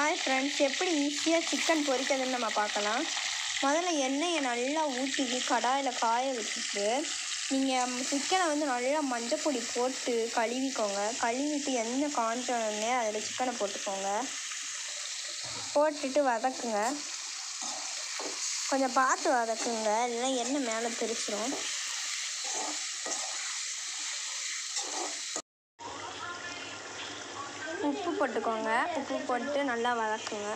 hi friends எப்படி ஈஸியாக chicken பொரிக்கிறதுன்னு நம்ம பார்க்கலாம் முதல்ல எண்ணெயை நல்லா ஊற்றி கடாயில் காய வச்சுட்டு நீங்கள் சிக்கனை வந்து நல்லா மஞ்சள் பொடி போட்டு கழுவிக்கோங்க கழுவிட்டு எண்ணெய் காஞ்ச உடனே அதில் சிக்கனை போட்டுக்கோங்க போட்டுட்டு வதக்குங்க கொஞ்சம் பார்த்து வதக்குங்க இல்லைன்னா எண்ணெய் மேலே தெரிச்சிரும் உப்பு போட்டுக்கோங்க உப்பு போட்டு நல்லா வதக்குங்க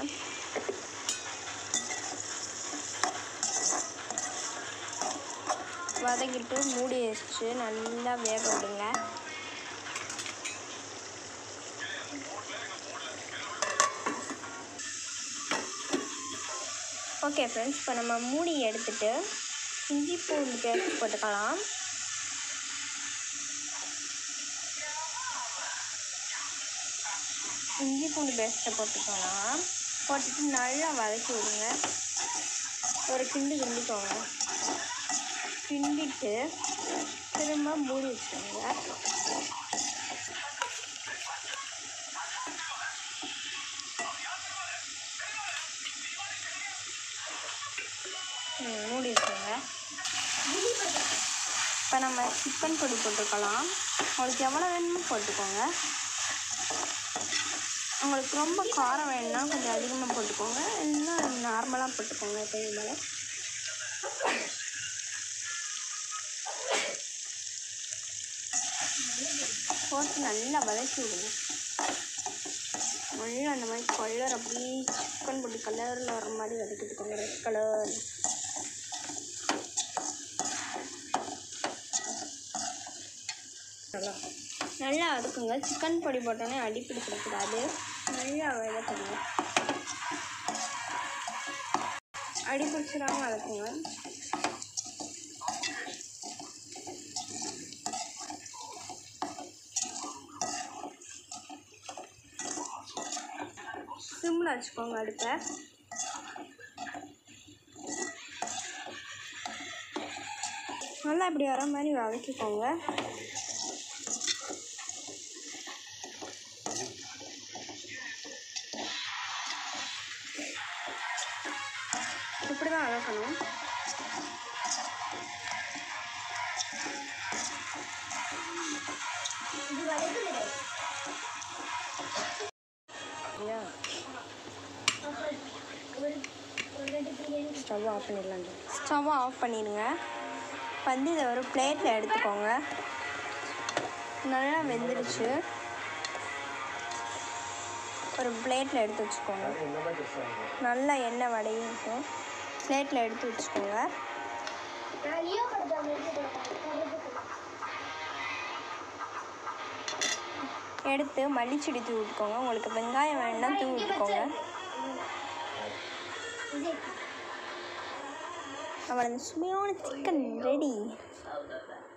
வதக்கிட்டு மூடி வச்சு நல்லா வேக விடுங்க ஓகே ஃப்ரெண்ட்ஸ் இப்போ நம்ம மூடி எடுத்துட்டு இஞ்சி பூண்டு பேஸ்ட் போட்டுக்கலாம் இஞ்சி பூண்டு பேஸ்ட்டை போட்டுக்கலாம் போட்டுட்டு நல்லா வதக்கி விடுங்க ஒரு கிண்டு கிண்டிக்கோங்க கிண்டிட்டு திரும்ப மூடி வச்சுக்கோங்க ம், மூடி வச்சுக்கோங்க இப்போ நம்ம சிக்கன் பொடி போட்டுக்கலாம் உங்களுக்கு எவ்வளோ வேணுமோ போட்டுக்கோங்க உங்களுக்கு ரொம்ப காரம் வேணும்னா கொஞ்சம் அதிகமாக போட்டுக்கோங்க இல்லைன்னா நார்மலாக போட்டுக்கோங்க எப்பயும் போல் போட்டு நல்லா வதக்கி விடுங்க நல்லா அந்த மாதிரி கலர் அப்படியே சிக்கன் பொடி கலரில் வர மாதிரி வதக்கிட்டுக்கோங்க ரெட் கலர் நல்லா வதக்குங்க சிக்கன் பொடி போட்டோன்னே அடி பிடிச்சிடக்கூடாது நல்லா வதக்குங்க அடி பிடிச்சிடாம வதக்குங்க சிம்மில் வச்சுக்கோங்க அடுப்பை நல்லா இப்படி வர மாதிரி வதக்கிக்கோங்க இப்படி தான் வதக்கணும் ஐயா ஸ்டவ் ஆஃப் பண்ணிடலாங்க ஸ்டவ் ஆஃப் பண்ணிடுங்க வந்து இதை ஒரு பிளேட்டில் எடுத்துக்கோங்க நல்லா வெந்துடுச்சு ஒரு பிளேட்டில் எடுத்து வச்சுக்கோங்க நல்லா எண்ணெய் வடையும் பிளேட்டில் எடுத்து வச்சுக்கோங்க எடுத்து மல்லிச்செடி தூவி விட்டுக்கோங்க உங்களுக்கு வெங்காயம் வேணும்னா தூவி விட்டுக்கோங்க அவ்வளோ சுமையான சிக்கன் ரெடி